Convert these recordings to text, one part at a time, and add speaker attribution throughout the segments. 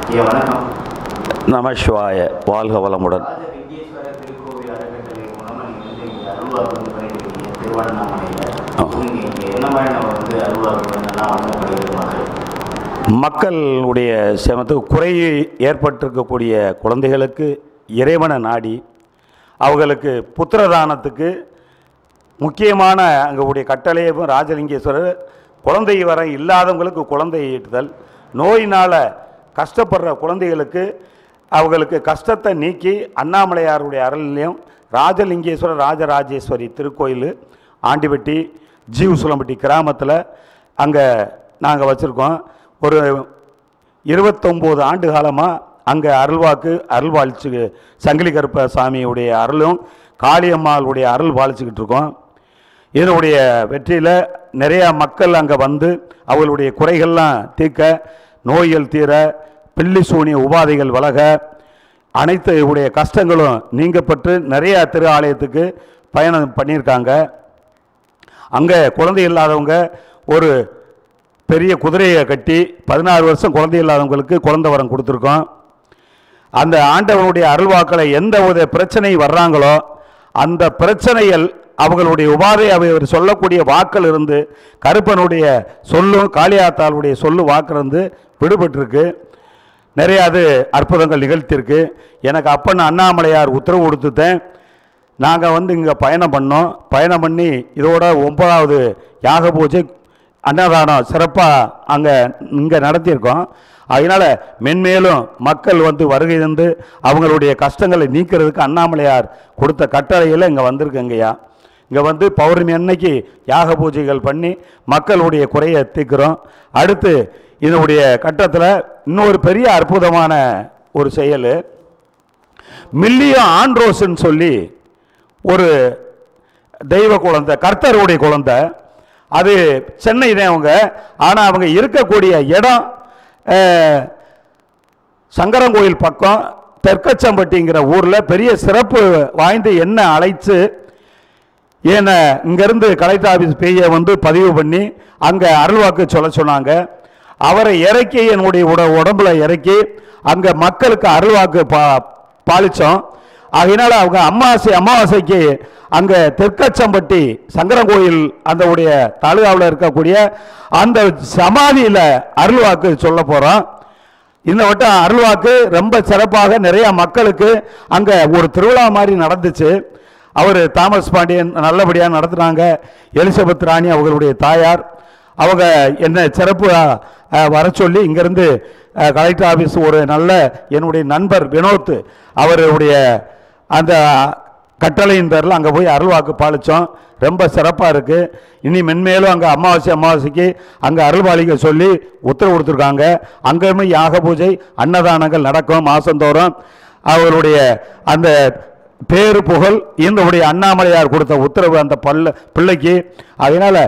Speaker 1: ஐயா வணக்கம்
Speaker 2: நம சிவாய வாழ்க வளமுடன்
Speaker 1: ராஜ விக்னேஸ்வரர் திருக்கோவில் அறக்கட்டளை மூலமாக நீங்கள் வந்து இங்கே அருள்வாக்கு வந்து பண்ணிட்டு இருக்கீங்க திருவண்ணாமலையில்
Speaker 2: ஆ.
Speaker 1: நீங்கள் இங்கே என்ன மாதிரியான வந்து அருள்வாக்கு என்னெல்லாம் வழங்கப்படுகிறது மக்கள்
Speaker 2: மக்களுடைய சேமத்துக்கு குறை ஏற்பட்டிருக்கக்கூடிய குழந்தைகளுக்கு இறைவனை நாடி அவர்களுக்கு புத்திரதானத்துக்கு முக்கியமான அங்கே கட்டளையும் ராஜலிங்கேஸ்வரர் குழந்தை வர இல்லாதவங்களுக்கு குழந்தை ஈட்டுதல் நோயினால் கஷ்டப்படுற குழந்தைகளுக்கு அவங்களுக்கு கஷ்டத்தை நீக்கி அண்ணாமலையாருடைய அருள்லையும் ராஜலிங்கேஸ்வரர் ராஜராஜேஸ்வரி திருக்கோயில் ஆண்டிபட்டி ஜீவசுலம்பட்டி கிராமத்தில் அங்கே நாங்கள் வச்சுருக்கோம் ஒரு இருபத்தொம்போது ஆண்டு காலமாக அங்கே அருள்வாக்கு அருள் வாழ்ச்சு சங்கிலி கருப்ப சாமியுடைய அருளும் காளியம்மாளுடைய அருள் வாழ்ச்சிக்கிட்டு இருக்கோம் இதனுடைய வெற்றியில் நிறையா மக்கள் அங்கே வந்து அவர்களுடைய குறைகள்லாம் தீர்க்க நோய்கள் தீர பில்லி சூனிய உபாதைகள் விலக அனைத்து உடைய கஷ்டங்களும் நீங்கப்பட்டு நிறையா திரு ஆலயத்துக்கு பயணம் பண்ணியிருக்காங்க அங்கே குழந்தை இல்லாதவங்க ஒரு பெரிய குதிரையை கட்டி பதினாறு வருஷம் குழந்தை இல்லாதவங்களுக்கு குழந்தை வரம் கொடுத்துருக்கோம் அந்த ஆண்டவனுடைய அருள்வாக்களை எந்த ஒரு பிரச்சனை வர்றாங்களோ அந்த பிரச்சனைகள் அவங்களுடைய உபாதை அவர் சொல்லக்கூடிய வாக்கள் இருந்து கருப்பனுடைய சொல்லும் காளியாத்தாளுடைய சொல்லு வாக்கிலிருந்து விடுபட்டிருக்கு நிறைய அது அற்புதங்கள் நிகழ்த்தியிருக்கு எனக்கு அப்பன் அண்ணாமலையார் உத்தரவு கொடுத்துட்டேன் நாங்கள் வந்து இங்கே பயணம் பண்ணோம் பயணம் பண்ணி இதோட ஒன்பதாவது யாக பூஜை அன்னதானம் சிறப்பாக அங்கே இங்கே நடத்தியிருக்கோம் அதனால் மென்மேலும் மக்கள் வந்து வருகை தந்து அவங்களுடைய கஷ்டங்களை நீக்கிறதுக்கு அண்ணாமலையார் கொடுத்த கட்டளையில் இங்கே வந்திருக்கங்கய்யா இங்கே வந்து பௌர்ணமி அன்னைக்கு யாக பூஜைகள் பண்ணி மக்களுடைய குறையை தீர்க்கிறோம் அடுத்து இதனுடைய கட்டத்தில் இன்னொரு பெரிய அற்புதமான ஒரு செயல் மில்லியம் ஆண்ட்ரோஸ்ன்னு சொல்லி ஒரு தெய்வ குழந்தை கர்த்தருடைய குழந்தை அது சென்னை தான் அவங்க ஆனால் அவங்க இருக்கக்கூடிய இடம் அஹ், சங்கரங்கோயில் பக்கம் தெற்கச்சம்பட்டிங்கிற ஊரில் பெரிய சிறப்பு வாய்ந்த என்ன அழைச்சு ஏன்னா இங்கேருந்து கலெக்டர் ஆஃபீஸ் பேயை வந்து பதிவு பண்ணி அங்கே அருள்வாக்கு சொல்ல சொன்னாங்க அவரை இறக்கி என்னுடைய உட உடம்புல இறக்கி அங்கே மக்களுக்கு அருள்வாக்கு பா பாலித்தோம் அதனால அவங்க அமாவாசை அமாவாசைக்கு அங்கே தெற்கச்சம்பட்டி சங்கரங்கோயில் அந்த உடைய தாலுகாவில் இருக்கக்கூடிய அந்த சமாதியில் அருள்வாக்கு சொல்ல போகிறோம் இந்த வட்டம் அருள்வாக்கு ரொம்ப சிறப்பாக நிறைய மக்களுக்கு அங்கே ஒரு திருவிழா மாதிரி நடந்துச்சு அவர் தாமஸ் பாண்டியன் நல்லபடியாக நடத்துனாங்க எலிசபெத் ராணி அவர்களுடைய தாயார் அவங்க என்ன சிறப்பு அஹ், வர சொல்லி இங்கேருந்து கலெக்டர் ஆஃபீஸ் ஒரு நல்ல என்னுடைய நண்பர் வினோத் அவருடைய அந்த கட்டளையின் பேரில் அங்கே போய் அருள்வாக்கு பாலித்தோம் ரொம்ப சிறப்பாக இருக்குது இனி மென்மேலும் அங்கே அமாவாசை அமாவாசைக்கு அங்கே அருள்வாளிக சொல்லி உத்தரவு கொடுத்துருக்காங்க அங்கேயுமே யாக பூஜை அன்னதானங்கள் நடக்கும் மாதந்தோறும் அவருடைய அந்த பேரு புகழ் இவங்களுடைய அண்ணாமலையார் கொடுத்த உத்தரவு அந்த பல்ல பிள்ளைக்கு அதனால்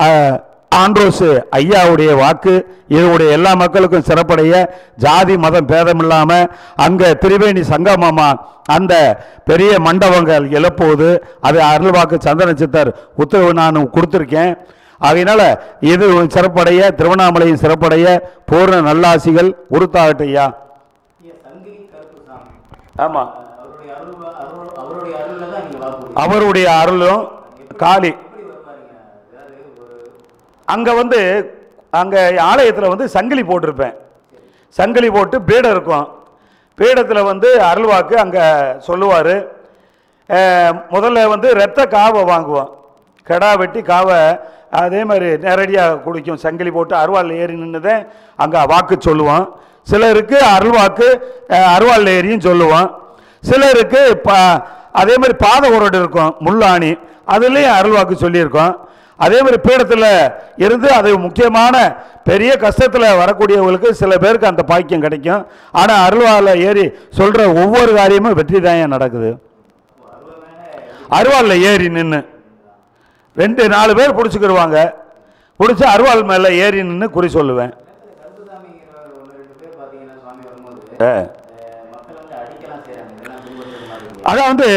Speaker 2: ஆண்ட்ரோஸ் ஐயாவுடைய வாக்கு இதனுடைய எல்லா மக்களுக்கும் சிறப்படைய ஜாதி மதம் பேதம் இல்லாமல் அங்கே திரிவேணி சங்கமமா அந்த பெரிய மண்டபங்கள் எழுப்புவது அது அருள்வாக்கு சந்தன சித்தர் உத்தரவு நான் கொடுத்துருக்கேன் அதனால இது சிறப்படைய திருவண்ணாமலையின் சிறப்படைய பூர்ண நல்லாசிகள் உருத்தாகட்டும் ஐயா
Speaker 1: ஐயா சங்கிலி கருப்பு சாமி
Speaker 2: ஆமாம்
Speaker 1: அவருடைய அருள் அருள் அவருடைய அருளில் தான் நீங்கள் வாக்கு
Speaker 2: அவருடைய அருளும் காளி
Speaker 1: எப்படி வருவாருங்க அதாவது ஒரு
Speaker 2: அங்கே வந்து அங்கே ஆலயத்தில் வந்து சங்கிலி போட்டிருப்பேன் சங்கிலி போட்டு பீடம் இருக்கும் பீடத்தில் வந்து அருள்வாக்கு அங்கே சொல்லுவார் முதல்ல வந்து ரத்த காவை வாங்குவோம் கெடா வெட்டி காவை அதே மாதிரி நேரடியாக குடிக்கும் சங்கிலி போட்டு அருவாள் ஏறி நின்றுதான் அங்கே வாக்கு சொல்லுவோம் சிலருக்கு அருள்வாக்கு அஹ், அருவாள் ஏரியும் சொல்லுவோம் சிலருக்கு ப அதே மாதிரி பாத உரடு இருக்கும் முள்ளாணி அதுலேயும் அருள்வாக்கு சொல்லியிருக்கோம் அதே மாதிரி பீடத்தில் இருந்து அது முக்கியமான பெரிய கஷ்டத்தில் வரக்கூடியவங்களுக்கு சில பேருக்கு அந்த பாக்கியம் கிடைக்கும் ஆனால் அருள்வால ஏறி சொல்கிற ஒவ்வொரு காரியமும் வெற்றி தான் நடக்குது அருவாளில் ஏறி நின்று ரெண்டு நாலு பேர் பிடிச்சிக்கிடுவாங்க பிடிச்சி அருவாள் மேலே ஏறி நின்று குறி சொல்லுவேன்
Speaker 1: கருப்புசாமிங்கிறவர் ஒன்று ரெண்டு பேர் பார்த்தீங்கன்னா சுவாமி வரும்போது
Speaker 2: ஆ.
Speaker 1: அஹ், மக்கள் வந்து அடிக்கலாம் செய்கிறாங்க இதெல்லாம் பின்பற்றுற மாதிரி
Speaker 2: அதான் வந்து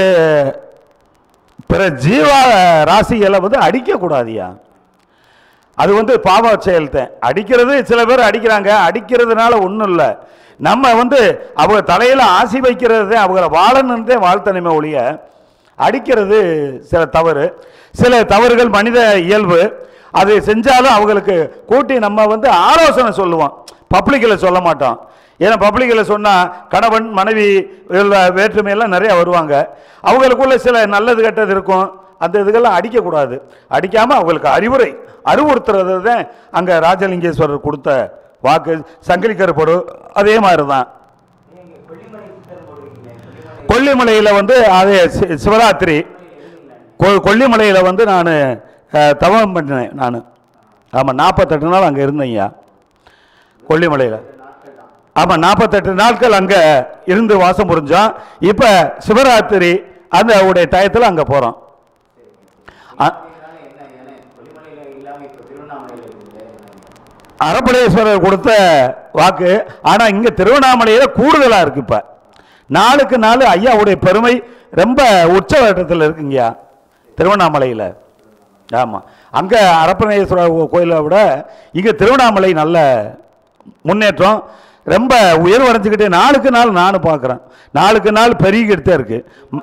Speaker 2: பிற ஜீவா ராசிகளை வந்து அடிக்கக்கூடாதியா அது வந்து பாவ செயல்தான் அடிக்கிறது சில பேர் அடிக்கிறாங்க அடிக்கிறதுனால ஒன்றும் இல்லை நம்ம வந்து அவங்க தலையில் ஆசி வைக்கிறது அவங்கள வாழணுன்றதே வாழ்த்தணுமே ஒழிய அடிக்கிறது சில தவறு சில தவறுகள் மனித இயல்பு அது செஞ்சாலும் அவங்களுக்கு கூட்டி நம்ம வந்து ஆலோசனை சொல்லுவோம் பப்ளிக்கில் சொல்ல மாட்டோம் ஏன்னா பப்ளிக்கில் சொன்னால் கணவன் மனைவி உள்ள வேற்றுமையெல்லாம் நிறைய வருவாங்க அவங்களுக்குள்ள சில நல்லது கெட்டது இருக்கும் அந்த இதுக்கெல்லாம் அடிக்கக்கூடாது அடிக்காமல் அவங்களுக்கு அறிவுரை அறிவுறுத்துறது தான் அங்கே ராஜலிங்கேஸ்வரர் கொடுத்த வாக்கு சங்கிலி கருப்படு அதே மாதிரி தான்
Speaker 1: நீங்க கொல்லிமலை சித்தர் போடுவீங்க கொல்லிமலை
Speaker 2: கொல்லிமலையில் வந்து அது சி- சிவராத்திரி கொ கொல்லிமலையில் வந்து நான் தவம் பண்ணினேன் நான் ஆமாம் நாற்பத்தெட்டு நாள் அங்கே இருந்தேன்யா கொல்லிமலையில்
Speaker 1: நாட்கள் தான்
Speaker 2: ஆமாம் நாற்பத்தெட்டு நாட்கள் அங்கே இருந்து வாசம் புரிஞ்சோம் இப்போ சிவராத்திரி அந்த உடைய டயத்தில் அங்கே போகிறோம்
Speaker 1: அதனால என்ன ஏன்னா கொல்லிமலையில இல்லாம இப்ப திருவண்ணாமலையில இருக்குது
Speaker 2: அரப்பளேஸ்வரர் கொடுத்த வாக்கு ஆனால் இங்கே திருவண்ணாமலையில் கூடுதலாக இருக்கு இப்போ நாளுக்கு நாள் ஐயாவுடைய பெருமை ரொம்ப உச்சவட்டத்தில் இருக்குங்கய்யா திருவண்ணாமலையில் ஆமாம் அங்கே அரப்பணேஸ்வரர் கோயிலை விட இங்கே திருவண்ணாமலை நல்ல முன்னேற்றம் ரொம்ப உயர்வடைஞ்சுக்கிட்டே நாளுக்கு நாள் நானும் பார்க்குறேன் நாளுக்கு நாள் பெருகிக்கிட்டு இருக்கு ம்.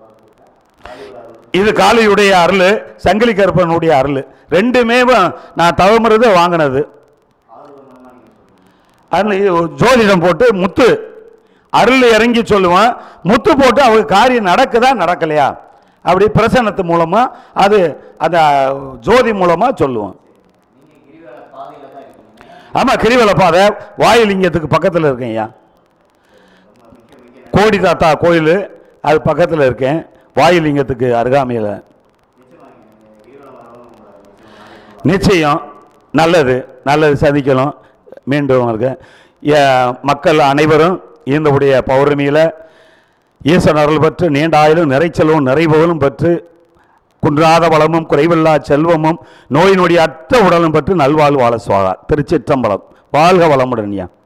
Speaker 2: இது காளியுடைய அருள் சங்கிலி கருப்பனுடைய அருள் ரெண்டுமே நான் தவமிருந்து வாங்கினது
Speaker 1: ஆர்வமா நீங்க சொல்லுங்க
Speaker 2: அதில் இது ஜோதிடம் போட்டு முத்து அருள் இறங்கி சொல்லுவான் முத்து போட்டு அவங்க காரியம் நடக்குதா நடக்கலையா அப்படி பிரசன்னத்து மூலமாக அது அந்த ஜோதி மூலமாக சொல்லுவோம்
Speaker 1: நீங்க கிரிவல பாதையில தான் இருக்கீங்க
Speaker 2: ஆமாம் கிரிவல பாதை வாயுலிங்கத்துக்கு பக்கத்தில் இருக்கேன்யா
Speaker 1: மிக்க மிக்க
Speaker 2: கோடி தாத்தா கோயில் அது பக்கத்தில் இருக்கேன் வாயுலிங்கத்துக்கு அருகாமையில்
Speaker 1: நிச்சயமா நீங்க கிரிவலம் வரவும் உங்களை நிச்சயமா நாளைக்கு
Speaker 2: நிச்சயம் நல்லது நல்லது சந்திக்கணும் மீண்டும் இருக்க ஏ- மக்கள் அனைவரும் இந்தவுடைய பௌர்ணமியில் ஈசன் அருள் பெற்று நீண்ட ஆயுளும் நிறைச்செல்வம் நிறைபவலும் பெற்று குன்றாத வளமும் குறைவில்லா செல்வமும் நோய் நொடி அற்ற உடலும் பெற்று நல்வாழ்வு வாழ சுவாகா திருச்சிற்றம்பலம் வாழ்க வளமுடன் ஐயா